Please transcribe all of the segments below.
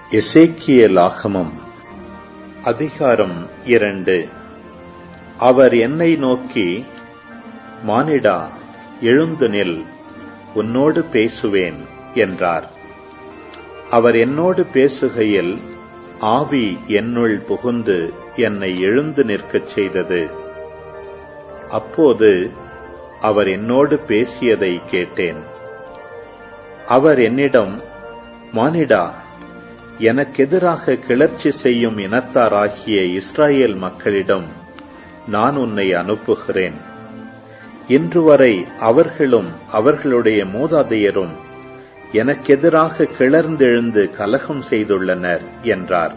எசேக்கியலாகமம் அதிகாரம் இரண்டு அவர் என்னை நோக்கி மானிடா எழுந்து நில் உன்னோடு பேசுவேன் என்றார் அவர் என்னோடு பேசுகையில் ஆவி என்னுள் புகுந்து என்னை எழுந்து நிற்கச் செய்தது அப்போது அவர் என்னோடு பேசியதை கேட்டேன் அவர் என்னிடம் மானிடா எனக்கெதிராக கிளர்ச்சி செய்யும் இனத்தாராகிய இஸ்ராயேல் மக்களிடம் நான் உன்னை அனுப்புகிறேன் இன்று வரை அவர்களும் அவர்களுடைய மூதாதையரும் எனக்கெதிராக கிளர்ந்தெழுந்து கலகம் செய்துள்ளனர் என்றார்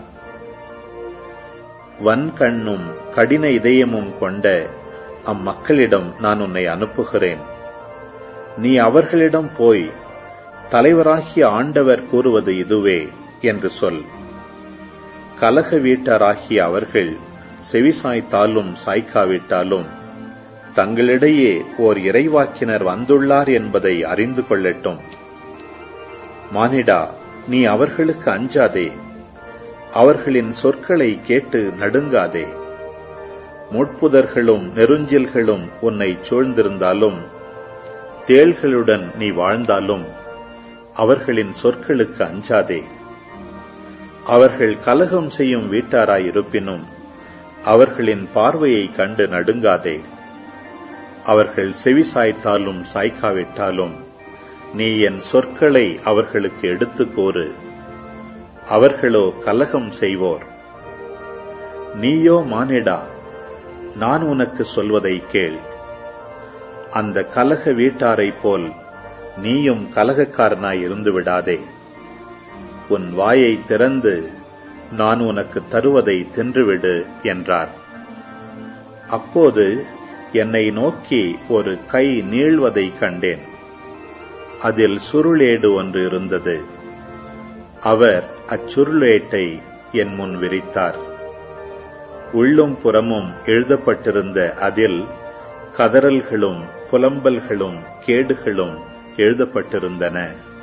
வன்கண்ணும் கடின இதயமும் கொண்ட அம்மக்களிடம் நான் உன்னை அனுப்புகிறேன் நீ அவர்களிடம் போய் தலைவராகிய ஆண்டவர் கூறுவது இதுவே என்று சொல் கலக வீட்டாராகிய அவர்கள் செவிசாய்த்தாலும் சாய்க்காவிட்டாலும் தங்களிடையே ஓர் இறைவாக்கினர் வந்துள்ளார் என்பதை அறிந்து கொள்ளட்டும் மானிடா நீ அவர்களுக்கு அஞ்சாதே அவர்களின் சொற்களை கேட்டு நடுங்காதே முட்புதர்களும் நெருஞ்சில்களும் உன்னை சூழ்ந்திருந்தாலும் தேள்களுடன் நீ வாழ்ந்தாலும் அவர்களின் சொற்களுக்கு அஞ்சாதே அவர்கள் கலகம் செய்யும் வீட்டாராயிருப்பினும் அவர்களின் பார்வையை கண்டு நடுங்காதே அவர்கள் செவி சாய்த்தாலும் சாய்க்காவிட்டாலும் நீ என் சொற்களை அவர்களுக்கு எடுத்துக் கூறு அவர்களோ கலகம் செய்வோர் நீயோ மானிடா நான் உனக்கு சொல்வதை கேள் அந்த கலக வீட்டாரைப் போல் நீயும் கலகக்காரனாய் இருந்து விடாதே உன் வாயை திறந்து நான் உனக்கு தருவதை தின்றுவிடு என்றார் அப்போது என்னை நோக்கி ஒரு கை நீள்வதை கண்டேன் அதில் சுருளேடு ஒன்று இருந்தது அவர் அச்சுருளேட்டை என் முன் விரித்தார் உள்ளும் புறமும் எழுதப்பட்டிருந்த அதில் கதறல்களும் புலம்பல்களும் கேடுகளும் எழுதப்பட்டிருந்தன